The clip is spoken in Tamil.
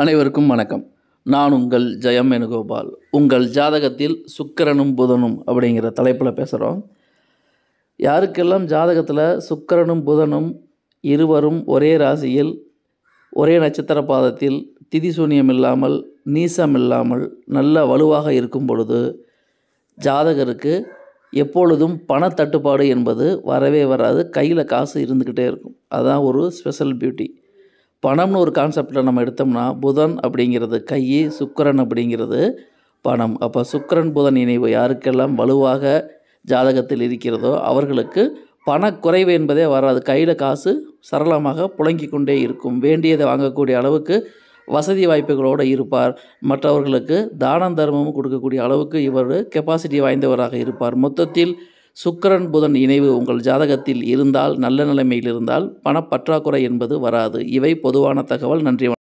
அனைவருக்கும் வணக்கம் நான் உங்கள் ஜெயம் வேணுகோபால் உங்கள் ஜாதகத்தில் சுக்கிரனும் புதனும் அப்படிங்கிற தலைப்பில் பேசுகிறோம் யாருக்கெல்லாம் ஜாதகத்தில் சுக்கிரனும் புதனும் இருவரும் ஒரே ராசியில் ஒரே நட்சத்திர பாதத்தில் திதிசூன்யம் இல்லாமல் நீசம் இல்லாமல் நல்ல வலுவாக இருக்கும் பொழுது ஜாதகருக்கு எப்பொழுதும் பணத்தட்டுப்பாடு என்பது வரவே வராது கையில் காசு இருந்துக்கிட்டே இருக்கும் அதுதான் ஒரு ஸ்பெஷல் பியூட்டி பணம்னு ஒரு கான்செப்டில் நம்ம எடுத்தோம்னா புதன் அப்படிங்கிறது கை சுக்கிரன் அப்படிங்கிறது பணம் அப்போ சுக்கிரன் புதன் இணைவு யாருக்கெல்லாம் வலுவாக ஜாதகத்தில் இருக்கிறதோ அவர்களுக்கு பணக்குறைவு என்பதே வராது கையில் காசு சரளமாக புழங்கி கொண்டே இருக்கும் வேண்டியதை வாங்கக்கூடிய அளவுக்கு வசதி வாய்ப்புகளோடு இருப்பார் மற்றவர்களுக்கு தானம் தர்மமும் கொடுக்கக்கூடிய அளவுக்கு இவர் கெப்பாசிட்டி வாய்ந்தவராக இருப்பார் மொத்தத்தில் சுக்கிரன் புதன் இணைவு உங்கள் ஜாதகத்தில் இருந்தால் நல்ல நிலைமையில் இருந்தால் பணப்பற்றாக்குறை என்பது வராது இவை பொதுவான தகவல் நன்றி வணக்கம்.